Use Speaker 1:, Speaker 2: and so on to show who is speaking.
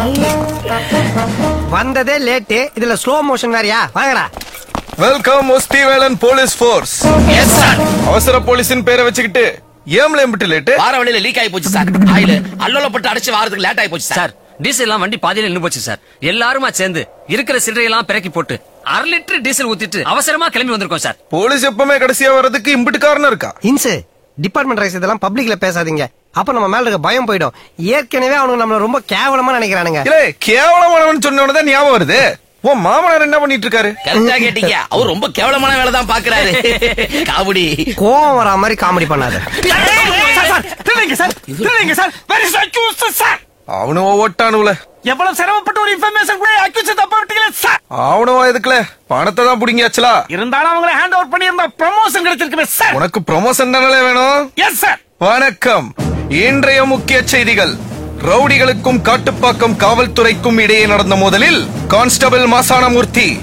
Speaker 1: வந்ததே லேட்டு இதுல slow motion வேறயா வாங்கடா
Speaker 2: welcome Osthivelan police force
Speaker 3: yes sir
Speaker 2: அவசர போலீஸின் பேரை வச்சுக்கிட்டு ஏம்ல எம்பிட்டு லேட்டு
Speaker 3: வார வழியில லீக் ஆகி போச்சு சார் ஆயில அல்லோலப்பட்டு அடிச்சு வாரத்துக்கு லேட் ஆகி போச்சு சார்
Speaker 4: சார் டீசல் எல்லாம் வண்டி பாதியில நின்னு போச்சு சார் எல்லாருமா சேர்ந்து இருக்கிற சில்லறையெல்லாம் பிறக்கி போட்டு அரை லிட்டர் டீசல் ஊத்திட்டு அவசரமா கிளம்பி வந்திருக்கோம் சார்
Speaker 2: போலீஸ் எப்பவுமே கடைசியா வர்றதுக்கு இம்பிட்டு காரணம் இருக்கா
Speaker 1: இன்சு டிபார்ட்மெண்ட் ரைஸ் இதெல்லாம் பப்ளிக்ல பேசாதீங்க அப்ப நம்ம மேல இருக்க பயம் போயிடும் ஏற்கனவே அவனுங்க நம்மள ரொம்ப கேவலமா நினைக்கிறானுங்க
Speaker 2: இல்ல கேவலமானவன் சொன்ன தான் ஞாபகம் வருது உன் மாமனார் என்ன பண்ணிட்டு இருக்காரு
Speaker 3: கரெக்டா கேட்டீங்க அவர் ரொம்ப கேவலமான வேலை தான் பாக்குறாரு காமெடி
Speaker 1: கோவம் வரா மாதிரி காமெடி பண்ணாத
Speaker 2: அவனும் ஓட்டானுல
Speaker 5: எவ்வளவு சிரமப்பட்டு ஒரு இன்ஃபர்மேஷன் கூட அக்யூஸ் தப்ப விட்டீங்களே சார்
Speaker 2: அவனும் எதுக்குல பணத்தை தான் புடிங்கியாச்சுலா
Speaker 5: இருந்தாலும் அவங்கள ஹேண்ட் ஓவர் பண்ணியிருந்தா ப்ரமோஷன் கிடைச்சிருக்குமே சார்
Speaker 2: உனக்கு ப்ரொமோஷன் தானே வேணும்
Speaker 5: எஸ் சார்
Speaker 2: வணக்கம் இன்றைய முக்கிய செய்திகள் ரவுடிகளுக்கும் காட்டுப்பாக்கம் காவல்துறைக்கும் இடையே நடந்த மோதலில் கான்ஸ்டபிள் மாசானமூர்த்தி